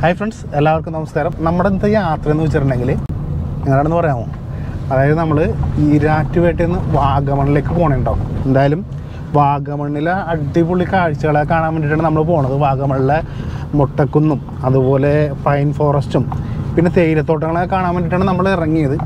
Hi friends എല്ലാവർക്കും നമസ്കാരം നമ്മുടെ ഇന്നത്തെ യാത്ര എന്ന് വെച്ചിട്ടുണ്ടെങ്കിൽ എങ്ങനെയാണെന്ന് പറയാമോ അതായത് നമ്മൾ ഈരാറ്റുപേട്ടയിൽ നിന്ന് വാഗമണിലേക്ക് പോകണുണ്ടാവും എന്തായാലും വാഗമണ്ണിലെ അടിപൊളി കാഴ്ചകളെ കാണാൻ വേണ്ടിയിട്ടാണ് നമ്മൾ പോണത് വാഗമണിലെ മുട്ടക്കുന്നും അതുപോലെ പൈൻ ഫോറസ്റ്റും പിന്നെ തേയിലത്തോട്ടങ്ങളെ കാണാൻ വേണ്ടിയിട്ടാണ് നമ്മൾ ഇറങ്ങിയത്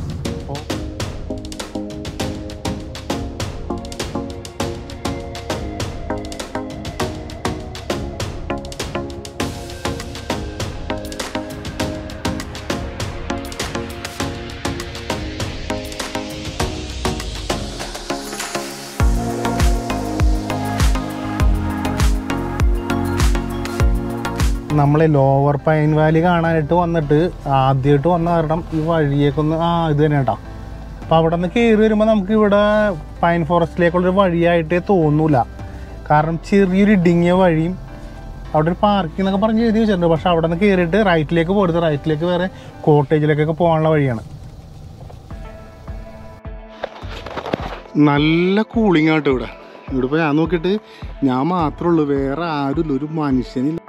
നമ്മൾ ലോവർ പൈൻ വാലി കാണാനായിട്ട് വന്നിട്ട് ആദ്യമായിട്ട് വന്ന കാരണം ഈ വഴിയൊക്കെ ഒന്ന് ആ ഇത് തന്നെ കേട്ടോ അപ്പം അവിടെ നിന്ന് കയറി വരുമ്പോൾ നമുക്ക് ഇവിടെ പൈൻ ഫോറസ്റ്റിലേക്കുള്ളൊരു വഴിയായിട്ടേ തോന്നൂല കാരണം ചെറിയൊരു ഇടുങ്ങിയ വഴിയും അവിടെ ഒരു പാർക്കിംഗ് എന്നൊക്കെ പറഞ്ഞ് എഴുതി വെച്ചിട്ടുണ്ട് പക്ഷെ അവിടെ നിന്ന് കയറിയിട്ട് റൈറ്റിലേക്ക് പോയിട്ട് റൈറ്റിലേക്ക് വേറെ കോട്ടേജിലേക്കൊക്കെ പോകാനുള്ള വഴിയാണ് നല്ല കൂളിംഗ് ആട്ടോ ഇവിടെ ഇവിടെ ഇപ്പോൾ ഞാൻ നോക്കിയിട്ട് ഞാൻ മാത്രമേ ഉള്ളൂ വേറെ ആരുമില്ല ഒരു മനുഷ്യനില്ല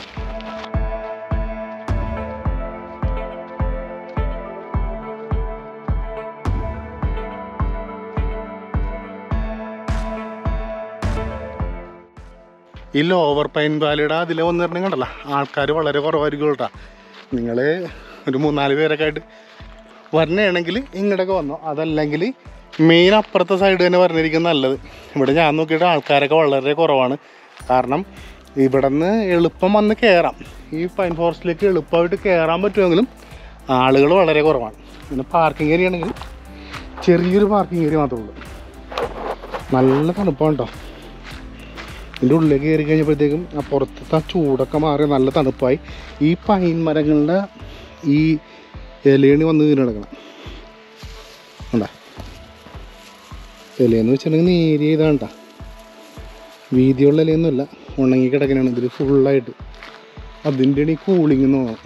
ഈ ലോവർ പൈൻ വാലിയുടെ അതിലെ വന്നിട്ടുണ്ടെങ്കിൽ കണ്ടല്ലോ ആൾക്കാർ വളരെ കുറവായിരിക്കും കേട്ടോ നിങ്ങൾ ഒരു മൂന്നാല് പേരൊക്കെ ആയിട്ട് വരണയാണെങ്കിൽ ഇങ്ങോട്ടൊക്കെ വന്നു അതല്ലെങ്കിൽ മെയിൻ അപ്പുറത്തെ സൈഡ് തന്നെ പറഞ്ഞിരിക്കും നല്ലത് ഇവിടെ ഞാൻ നോക്കിയിട്ട് ആൾക്കാരൊക്കെ വളരെ കുറവാണ് കാരണം ഇവിടെ നിന്ന് എളുപ്പം വന്ന് കയറാം ഈ പൈൻ ഫോറസ്റ്റിലേക്ക് എളുപ്പമായിട്ട് കയറാൻ പറ്റുമെങ്കിലും ആളുകൾ വളരെ കുറവാണ് പിന്നെ പാർക്കിംഗ് ഏരിയ ആണെങ്കിൽ ചെറിയൊരു പാർക്കിംഗ് ഏരിയ മാത്രമേ ഉള്ളൂ നല്ല തണുപ്പാണ് കേട്ടോ ഇതിൻ്റെ ഉള്ളിലേക്ക് കയറി കഴിഞ്ഞപ്പോഴത്തേക്കും ആ പുറത്തത്തെ ആ ചൂടൊക്കെ മാറി നല്ല തണുപ്പായി ഈ പൈൻ മരങ്ങളുടെ ഈ ഇലയണി വന്ന് വീണ് കിടക്കണം കണ്ടാ ഇലയെന്ന് വെച്ചിട്ടുണ്ടെങ്കിൽ നേരിയ ഇതാണ് കേട്ടോ വീതിയുള്ള ഇലയൊന്നുമല്ല ഉണങ്ങി കിടക്കണതാണ് ഇതിൽ ഫുള്ളായിട്ട് അതിൻ്റെ ഈ കൂളിംഗ് എന്ന് തോന്നുന്നു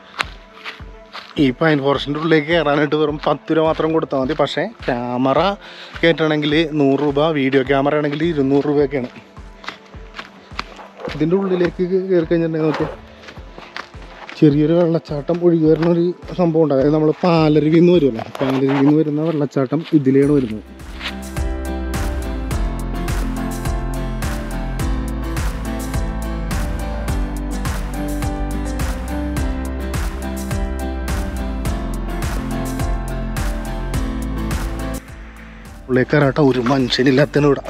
ഈ പൈൻ ഫോറസ്റ്റിൻ്റെ ഉള്ളിലേക്ക് കയറാനായിട്ട് വെറും പത്ത് രൂപ മാത്രം കൊടുത്താൽ മതി പക്ഷേ ക്യാമറ കയറ്റണമെങ്കിൽ നൂറ് രൂപ വീഡിയോ ക്യാമറ ആണെങ്കിൽ ഇരുന്നൂറ് രൂപയൊക്കെയാണ് ഇതിൻ്റെ ഉള്ളിലേക്ക് കയറി കഴിഞ്ഞിട്ടുണ്ടെങ്കിൽ നമുക്ക് ചെറിയൊരു വെള്ളച്ചാട്ടം ഒഴുകി വരുന്ന ഒരു സംഭവം ഉണ്ട് അതായത് നമ്മൾ പാലരുവിൽ നിന്ന് വരുമല്ലോ പാലരുവിൽ നിന്ന് വരുന്ന വെള്ളച്ചാട്ടം ഇതിലാണ് വരുന്നത് ഉള്ളിലേക്ക് കയറാട്ട ഒരു മനുഷ്യനില്ലാത്തതിന് ഇവിടെ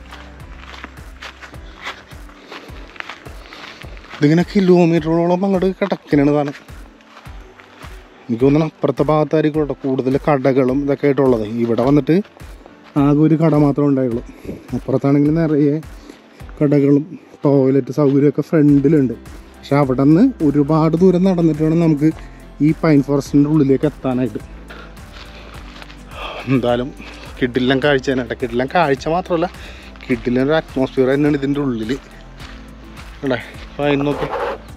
ഇതിങ്ങനെ കിലോമീറ്ററോളം അങ്ങോട്ട് കിടക്കണാണ് താനും എനിക്ക് തോന്നുന്നു അപ്പുറത്തെ ഭാഗത്തായിരിക്കും കേട്ടോ കൂടുതൽ കടകളും ഇതൊക്കെ ആയിട്ടുള്ളത് ഇവിടെ വന്നിട്ട് ആകെ ഒരു കട മാത്രമേ ഉണ്ടായുള്ളൂ അപ്പുറത്താണെങ്കിൽ നിറയെ കടകളും ടോയ്ലറ്റ് സൗകര്യമൊക്കെ ഫ്രണ്ടിലുണ്ട് പക്ഷെ അവിടെ നിന്ന് ഒരുപാട് ദൂരം നടന്നിട്ട് വേണം നമുക്ക് ഈ പൈൻ ഫോറസ്റ്റിൻ്റെ ഉള്ളിലേക്ക് എത്താനായിട്ട് എന്തായാലും കിഡില്ലാം കാഴ്ച തന്നെ കേട്ടോ കിഡില്ലാം കാഴ്ച മാത്രമല്ല കിഡിലും ഒരു അറ്റ്മോസ്ഫിയർ തന്നെയാണ് ഇതിൻ്റെ ഉള്ളിൽ അല്ലേ പൈൻ നോക്കി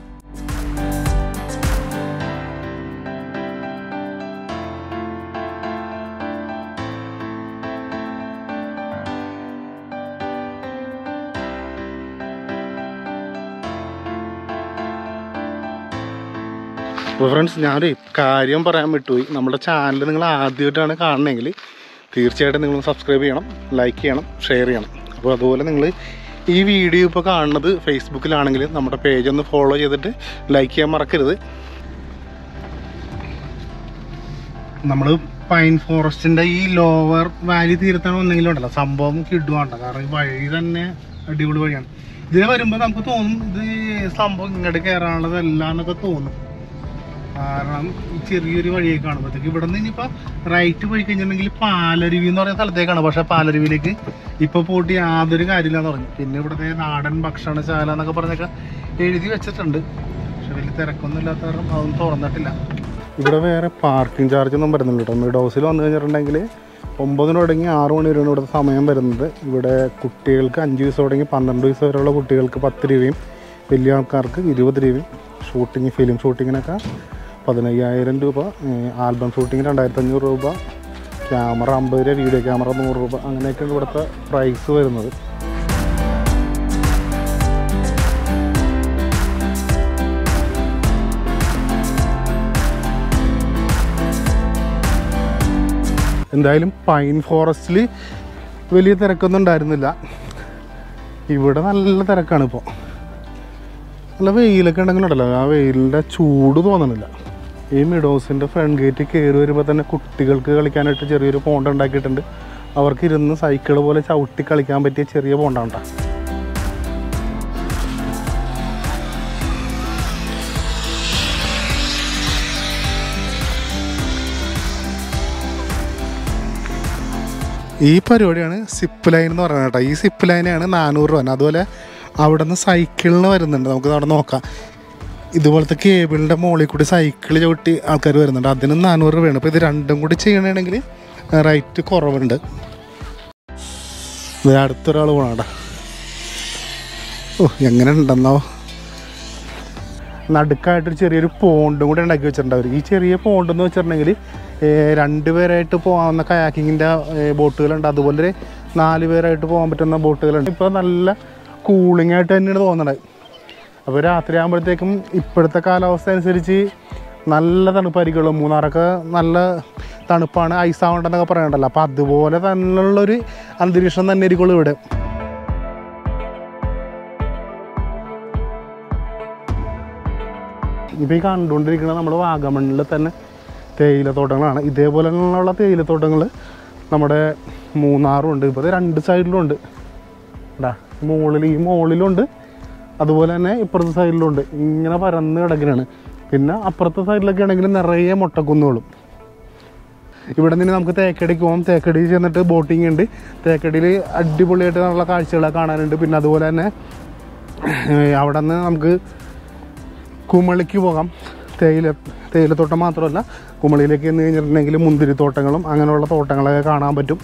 അപ്പോൾ ഫ്രണ്ട്സ് ഞാനൊരു കാര്യം പറയാൻ വിട്ടുപോയി നമ്മുടെ ചാനൽ നിങ്ങൾ ആദ്യമായിട്ടാണ് കാണണമെങ്കിൽ തീർച്ചയായിട്ടും നിങ്ങൾ സബ്സ്ക്രൈബ് ചെയ്യണം ലൈക്ക് ചെയ്യണം ഷെയർ ചെയ്യണം അപ്പോൾ അതുപോലെ നിങ്ങൾ ഈ വീഡിയോ ഇപ്പോൾ കാണുന്നത് ഫേസ്ബുക്കിലാണെങ്കിൽ നമ്മുടെ പേജ് ഒന്ന് ഫോളോ ചെയ്തിട്ട് ലൈക്ക് ചെയ്യാൻ മറക്കരുത് നമ്മൾ പൈൻ ഫോറസ്റ്റിൻ്റെ ഈ ലോവർ വാലി തീരത്താണ് വന്നെങ്കിലും ഉണ്ടല്ലോ സംഭവം കിടുവാണ്ട കാരണം ഈ വഴി തന്നെ അടിപൊളി വഴിയാണ് ഇതിനെ വരുമ്പോൾ നമുക്ക് തോന്നും ഇത് സംഭവം ഇങ്ങോട്ട് കയറാനുള്ളതല്ല എന്നൊക്കെ തോന്നും കാരണം ഈ ചെറിയൊരു വഴിയൊക്കെ കാണുമ്പോഴത്തേക്ക് ഇവിടെ നിന്ന് ഇനിയിപ്പോൾ റൈറ്റ് പോയി കഴിഞ്ഞിട്ടുണ്ടെങ്കിൽ പാലരുവി എന്ന് പറയുന്ന സ്ഥലത്തേക്കാണ് പക്ഷേ പാലരുവിയിലേക്ക് ഇപ്പോൾ പോയിട്ട് യാതൊരു കാര്യമില്ലാന്ന് പറഞ്ഞു പിന്നെ ഇവിടുത്തെ നാടൻ ഭക്ഷണശാല എന്നൊക്കെ പറഞ്ഞൊക്കെ എഴുതി വെച്ചിട്ടുണ്ട് പക്ഷെ വലിയ തിരക്കൊന്നും ഇല്ലാത്ത കാരണം അതൊന്നും തുറന്നിട്ടില്ല ഇവിടെ വേറെ പാർക്കിംഗ് ചാർജ് ഒന്നും വരുന്നില്ല കേട്ടോ മിഡ് ഹൗസിൽ വന്നു കഴിഞ്ഞിട്ടുണ്ടെങ്കിൽ ഒമ്പതിന് തുടങ്ങി ആറ് മണി വരെയാണ് ഇവിടുത്തെ സമയം വരുന്നത് ഇവിടെ കുട്ടികൾക്ക് അഞ്ച് ദിവസം തുടങ്ങി പന്ത്രണ്ട് വയസ്സ് വരെയുള്ള കുട്ടികൾക്ക് പത്ത് രൂപയും വലിയ ആൾക്കാർക്ക് ഇരുപത് രൂപയും ഷൂട്ടിങ് ഫിലിം ഷൂട്ടിങ്ങിനൊക്കെ പതിനയ്യായിരം രൂപ ആൽബം ഷൂട്ടിങ് രണ്ടായിരത്തി അഞ്ഞൂറ് രൂപ ക്യാമറ അമ്പത് രൂപ വീഡിയോ ക്യാമറ നൂറ് രൂപ അങ്ങനെയൊക്കെയാണ് ഇവിടുത്തെ പ്രൈസ് വരുന്നത് എന്തായാലും പൈൻ ഫോറസ്റ്റിൽ വലിയ തിരക്കൊന്നും ഉണ്ടായിരുന്നില്ല ഇവിടെ നല്ല തിരക്കാണ് ഇപ്പോൾ നല്ല വെയിലൊക്കെ ഉണ്ടെങ്കിലുണ്ടല്ലോ ആ വെയിലിൻ്റെ ചൂട് തോന്നണില്ല ഈ മിഡോസിൻ്റെ ഫ്രണ്ട് ഗേറ്റ് കയറി വരുമ്പോൾ തന്നെ കുട്ടികൾക്ക് കളിക്കാനായിട്ട് ചെറിയൊരു പോണ്ട് ഉണ്ടാക്കിയിട്ടുണ്ട് അവർക്ക് ഇരുന്ന് സൈക്കിൾ പോലെ ചവിട്ടി കളിക്കാൻ പറ്റിയ ചെറിയ പോണ്ടാണ് ട്ടോ. ഈ പരിപാടിയാണ് സിപ്പ് ലൈൻ എന്ന് പറയുന്നത് കേട്ടോ ഈ സിപ്പ് ലൈനാണ് നാനൂറ് രൂപ അതുപോലെ അവിടെ നിന്ന് സൈക്കിളിന് വരുന്നുണ്ട് നമുക്ക് അവിടെ നോക്കാം ഇതുപോലത്തെ കേബിളിൻ്റെ മുകളിൽ കൂടി സൈക്കിൾ ചവിട്ടി ആൾക്കാർ വരുന്നുണ്ട് അതിന് നാനൂറ് രൂപയാണ് അപ്പോൾ ഇത് രണ്ടും കൂടി ചെയ്യണമെങ്കിൽ റേറ്റ് കുറവുണ്ട് ഇത് അടുത്തൊരാൾ പോണാടാ ഓ എങ്ങനെ ഉണ്ടെന്നോ നടുക്കായിട്ടൊരു ചെറിയൊരു പോണ്ടും കൂടെ ഉണ്ടാക്കി വെച്ചിട്ടുണ്ട് അവർ ഈ ചെറിയ പോണ്ട് എന്ന് വെച്ചിട്ടുണ്ടെങ്കിൽ രണ്ട് പേരായിട്ട് പോകാവുന്ന കയാക്കിങ്ങിൻ്റെ ബോട്ടുകളുണ്ട് അതുപോലെ ഒരു നാല് പേരായിട്ട് പോകാൻ പറ്റുന്ന ബോട്ടുകളുണ്ട് ഇപ്പോൾ നല്ല കൂളിംഗ് ആയിട്ട് തന്നെയാണ് തോന്നുന്നത് അപ്പോൾ രാത്രി ആകുമ്പോഴത്തേക്കും ഇപ്പോഴത്തെ കാലാവസ്ഥ അനുസരിച്ച് നല്ല തണുപ്പായിരിക്കുള്ളൂ മൂന്നാറൊക്കെ നല്ല തണുപ്പാണ് ഐസ് ആവണ്ടെന്നൊക്കെ പറയണ്ടല്ലോ അപ്പോൾ അതുപോലെ തന്നെയുള്ളൊരു അന്തരീക്ഷം തന്നെ ആയിരിക്കുള്ളൂ ഇവിടെ ഇപ്പോൾ ഈ കണ്ടുകൊണ്ടിരിക്കുന്നത് നമ്മുടെ വാഗമണ്ണിൽ തന്നെ തേയിലത്തോട്ടങ്ങളാണ് ഇതേപോലെയുള്ള തേയിലത്തോട്ടങ്ങൾ നമ്മുടെ മൂന്നാറും ഉണ്ട് ഇപ്പോൾ രണ്ട് സൈഡിലും ഉണ്ട് ഉണ്ടാ മുകളിൽ ഈ മുകളിലുണ്ട് അതുപോലെ തന്നെ ഇപ്പുറത്തെ സൈഡിലുണ്ട് ഇങ്ങനെ പരന്ന് കിടക്കുകയാണ് പിന്നെ അപ്പുറത്തെ സൈഡിലൊക്കെ ആണെങ്കിൽ നിറയെ മുട്ടക്കുന്നുകളും ഇവിടെ നിന്ന് നമുക്ക് തേക്കടിക്ക് പോകാം തേക്കടി ചെന്നിട്ട് ബോട്ടിംഗ് ഉണ്ട് തേക്കടിയിൽ അടിപൊളിയായിട്ട് നല്ല കാഴ്ചകളൊക്കെ കാണാനുണ്ട് പിന്നെ അതുപോലെ തന്നെ ഏഹ്, അവിടെ നിന്ന് നമുക്ക് കുമളിക്ക് പോകാം തേയില തേയിലത്തോട്ടം മാത്രമല്ല കുമളിയിലേക്ക് എന്ന് കഴിഞ്ഞിട്ടുണ്ടെങ്കിൽ മുന്തിരിത്തോട്ടങ്ങളും അങ്ങനെയുള്ള തോട്ടങ്ങളൊക്കെ കാണാൻ പറ്റും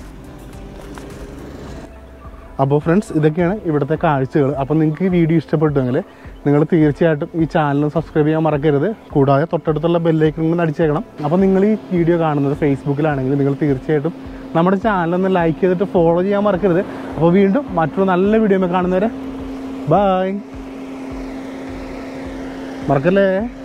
അപ്പോൾ ഫ്രണ്ട്സ് ഇതൊക്കെയാണ് ഇവിടുത്തെ കാഴ്ചകൾ അപ്പോൾ നിങ്ങൾക്ക് ഈ വീഡിയോ ഇഷ്ടപ്പെട്ടുവെങ്കിൽ നിങ്ങൾ തീർച്ചയായിട്ടും ഈ ചാനൽ സബ്സ്ക്രൈബ് ചെയ്യാൻ മറക്കരുത് കൂടാതെ തൊട്ടടുത്തുള്ള ബെല്ലൈക്കൺ ഒന്ന് അടിച്ചേക്കണം അപ്പോൾ നിങ്ങൾ ഈ വീഡിയോ കാണുന്നത് ഫേസ്ബുക്കിലാണെങ്കിൽ നിങ്ങൾ തീർച്ചയായിട്ടും നമ്മുടെ ചാനൽ ഒന്ന് ലൈക്ക് ചെയ്തിട്ട് ഫോളോ ചെയ്യാൻ മറക്കരുത് അപ്പോൾ വീണ്ടും മറ്റൊരു നല്ല വീഡിയോ കാണുന്നവരെ ബായ് മറക്കല്ലേ